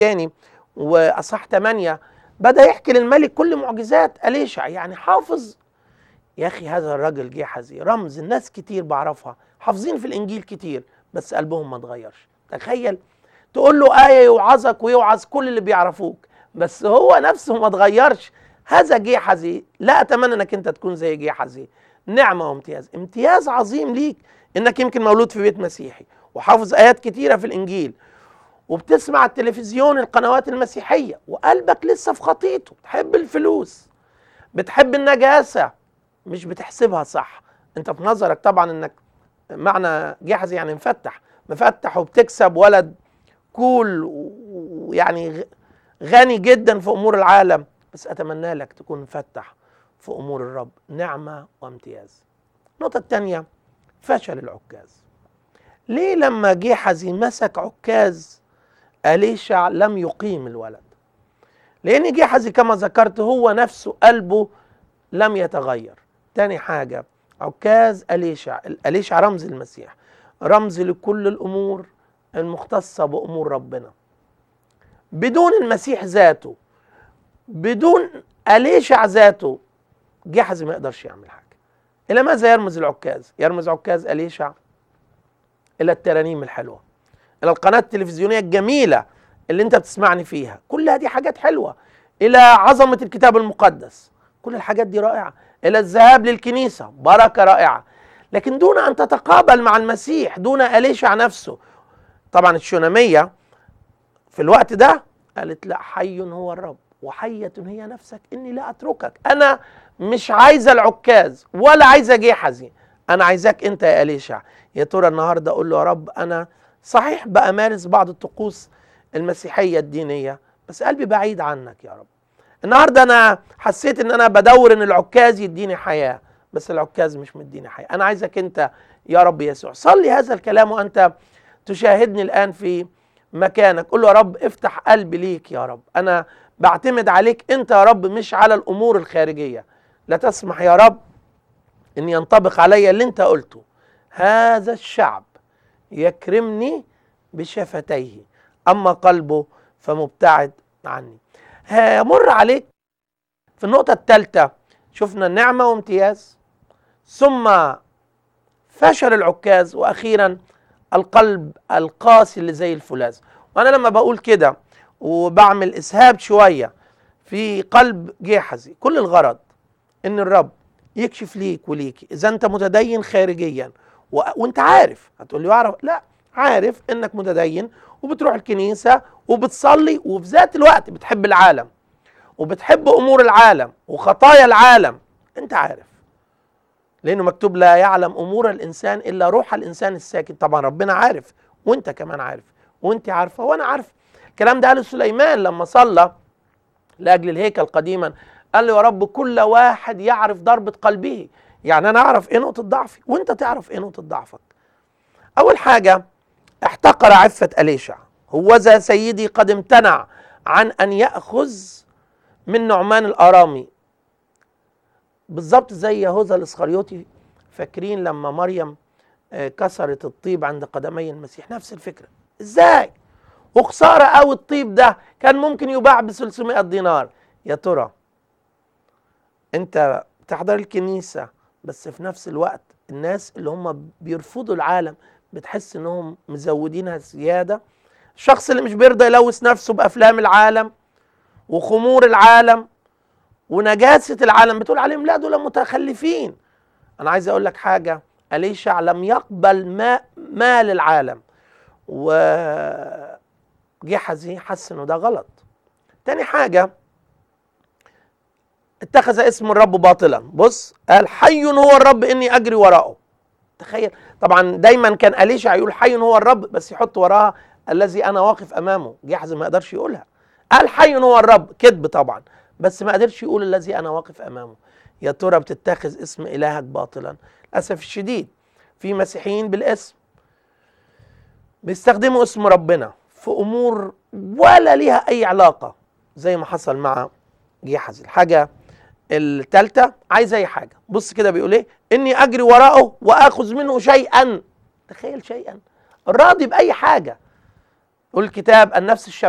تاني واصح 8 بدا يحكي للملك كل معجزات اليشع يعني حافظ يا اخي هذا الراجل جحزي رمز الناس كتير بعرفها حافظين في الانجيل كتير بس قلبهم ما اتغيرش تخيل تقول له ايه يوعظك ويوعظ كل اللي بيعرفوك بس هو نفسه ما اتغيرش هذا جيحزي لا اتمنى انك انت تكون زي جيحزي نعمه وامتياز امتياز عظيم ليك انك يمكن مولود في بيت مسيحي وحافظ ايات كتيره في الانجيل وبتسمع التلفزيون القنوات المسيحيه وقلبك لسه في خطيته بتحب الفلوس بتحب النجاسه مش بتحسبها صح انت في نظرك طبعا انك معنى جاحظ يعني مفتح مفتح وبتكسب ولد كول ويعني غني جدا في امور العالم بس اتمنى لك تكون مفتح في امور الرب نعمه وامتياز النقطه الثانيه فشل العكاز ليه لما جيحزي مسك عكاز أليشع لم يقيم الولد لأن جيحزي كما ذكرت هو نفسه قلبه لم يتغير تاني حاجة عكاز أليشع أليشع رمز المسيح رمز لكل الأمور المختصة بأمور ربنا بدون المسيح ذاته بدون أليشع ذاته جحزي ما يقدرش يعمل حاجة إلى ماذا يرمز العكاز؟ يرمز عكاز أليشع إلى الترانيم الحلوة إلى القناة التلفزيونية الجميلة اللي أنت بتسمعني فيها كلها دي حاجات حلوة إلى عظمة الكتاب المقدس كل الحاجات دي رائعة إلى الذهاب للكنيسة بركة رائعة لكن دون أن تتقابل مع المسيح دون أليشع نفسه طبعا الشونامية في الوقت ده قالت لا حي هو الرب وحية هي نفسك إني لا أتركك أنا مش عايزة العكاز ولا عايزة جيحزي أنا عايزاك أنت يا أليشع يا ترى النهاردة أقول له يا رب أنا صحيح بأمارس بعض الطقوس المسيحية الدينية بس قلبي بعيد عنك يا رب النهاردة أنا حسيت إن أنا بدور إن العكاز يديني حياة بس العكاز مش مديني حياة أنا عايزك أنت يا رب يسوع صلي هذا الكلام وأنت تشاهدني الآن في مكانك قول له يا رب افتح قلبي ليك يا رب أنا بعتمد عليك أنت يا رب مش على الأمور الخارجية لا تسمح يا رب أن ينطبق علي اللي أنت قلته هذا الشعب يكرمني بشفتيه أما قلبه فمبتعد عني هيمر عليك في النقطة الثالثة شفنا النعمة وامتياز ثم فشل العكاز وأخيرا القلب القاسي اللي زي الفولاذ وأنا لما بقول كده وبعمل إسهاب شوية في قلب جيحزي كل الغرض إن الرب يكشف ليك وليك إذا أنت متدين خارجيا و... وأنت عارف هتقول لي أعرف لا عارف إنك متدين وبتروح الكنيسة وبتصلي وفي ذات الوقت بتحب العالم وبتحب امور العالم وخطايا العالم انت عارف لانه مكتوب لا يعلم امور الانسان الا روح الانسان الساكن طبعا ربنا عارف وانت كمان عارف وانت عارفه وانا عارف الكلام ده قاله سليمان لما صلى لاجل الهيكل قديما قال له يا رب كل واحد يعرف ضربه قلبه يعني انا اعرف ايه نقطه ضعفي وانت تعرف ايه نقطه ضعفك اول حاجه احتقر عفه اليشع هوذا سيدي قد امتنع عن ان ياخذ من نعمان الارامي بالظبط زي يهوذا الاسخريوطي فاكرين لما مريم كسرت الطيب عند قدمي المسيح نفس الفكره ازاي وخساره قوي الطيب ده كان ممكن يباع ب 300 دينار يا ترى انت بتحضر الكنيسه بس في نفس الوقت الناس اللي هم بيرفضوا العالم بتحس انهم مزودينها زياده الشخص اللي مش بيرضى يلوث نفسه بافلام العالم وخمور العالم ونجاسة العالم بتقول عليهم لا دول متخلفين أنا عايز أقول لك حاجة أليشع لم يقبل ما مال العالم وجحزي حس إنه ده غلط تاني حاجة اتخذ اسم الرب باطلا بص قال حي هو الرب إني أجري وراءه تخيل طبعا دايما كان أليشع يقول حي هو الرب بس يحط وراها الذي أنا واقف أمامه جحزي ما يقدرش يقولها قال حي هو الرب كذب طبعا بس ما قدرش يقول الذي انا واقف امامه يا ترى بتتخذ اسم الهك باطلا للاسف الشديد في مسيحيين بالاسم بيستخدموا اسم ربنا في امور ولا ليها اي علاقه زي ما حصل مع جيحز الحاجه الثالثه عايز اي حاجه بص كده بيقول ايه اني اجري وراءه واخذ منه شيئا تخيل شيئا راضي باي حاجه يقول الكتاب النفس الشباب